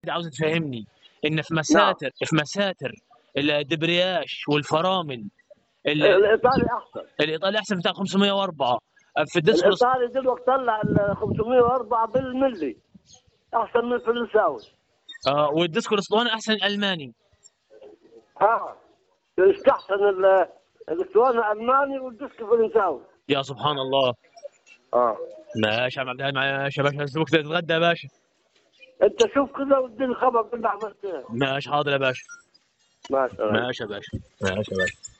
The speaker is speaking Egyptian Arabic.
عاوز تفهمني ان في مساتر في مساتر الدبرياش والفرامل ال- الايطالي احسن الايطالي احسن بتاع 504 في الديسكورس الايطالي دلوقتي طلع ال 504 بالملي احسن من الفرنساوي آه والديسكو الاسطواني احسن الالماني ها يستحسن ال- الاسطوانه الماني والديسك فرنساوي يا سبحان الله اه ماشي يا عم عبد الهادي ماشي يا باشا اسبوع كده تتغدى يا باشا انت شوف كذا واديني خبر كل عملت ايه ماشي حاضر يا باشا ماشي ماشي يا باشا ماشي يا باشا